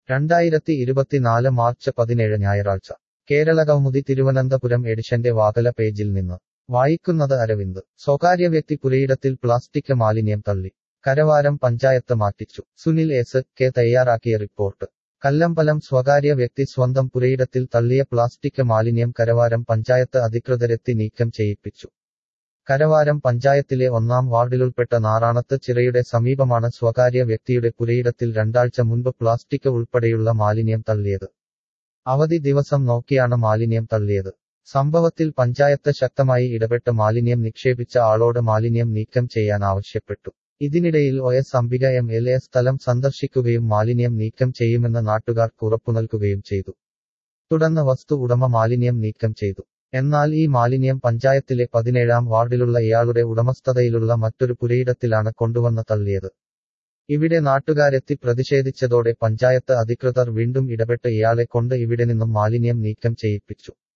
രണ്ടായിരത്തി ഇരുപത്തിനാല് മാർച്ച് പതിനേഴ് ഞായറാഴ്ച കേരളകൗമുദി തിരുവനന്തപുരം എഡിഷന്റെ വാതല പേജിൽ നിന്ന് വായിക്കുന്നത് അരവിന്ദ് സ്വകാര്യ വ്യക്തി പുരയിടത്തിൽ പ്ലാസ്റ്റിക് മാലിന്യം തള്ളി കരവാരം പഞ്ചായത്ത് മാറ്റിച്ചു സുനിൽ എസ് കെ തയ്യാറാക്കിയ റിപ്പോർട്ട് കല്ലമ്പലം സ്വകാര്യ വ്യക്തി സ്വന്തം പുരയിടത്തിൽ തള്ളിയ പ്ലാസ്റ്റിക് മാലിന്യം കരവാരം പഞ്ചായത്ത് അധികൃതരെത്തി നീക്കം ചെയ്യിപ്പിച്ചു കരവാരം പഞ്ചായത്തിലെ ഒന്നാം വാർഡിലുൾപ്പെട്ട നാറാണത്ത് ചിറയുടെ സമീപമാണ് സ്വകാര്യ വ്യക്തിയുടെ പുരയിടത്തിൽ രണ്ടാഴ്ച മുൻപ് പ്ലാസ്റ്റിക് ഉൾപ്പെടെയുള്ള മാലിന്യം തള്ളിയത് അവധി ദിവസം നോക്കിയാണ് മാലിന്യം തള്ളിയത് സംഭവത്തിൽ പഞ്ചായത്ത് ശക്തമായി ഇടപെട്ട് മാലിന്യം നിക്ഷേപിച്ച ആളോട് മാലിന്യം നീക്കം ചെയ്യാൻ ആവശ്യപ്പെട്ടു ഇതിനിടയിൽ O S Ambika M L A സ്ഥലം സന്ദർശിക്കുകയും മാലിന്യം നീക്കം ചെയ്യുമെന്ന് നാട്ടുകാർക്ക് ഉറപ്പു നൽകുകയും ചെയ്തു തുടർന്ന് വസ്തു ഉടമ മാലിന്യം നീക്കം ചെയ്തു എന്നാൽ ഈ മാലിന്യം പഞ്ചായത്തിലെ പതിനേഴാം വാർഡിലുള്ള ഇയാളുടെ ഉടമസ്ഥതയിലുള്ള മറ്റൊരു പുരയിടത്തിലാണ് കൊണ്ടുവന്ന് തള്ളിയത് ഇവിടെ നാട്ടുകാരെത്തി പ്രതിഷേധിച്ചതോടെ പഞ്ചായത്ത് അധികൃതർ വീണ്ടും ഇടപെട്ട് ഇയാളെ കൊണ്ട് ഇവിടെ നിന്നും മാലിന്യം നീക്കം ചെയ്യിപ്പിച്ചു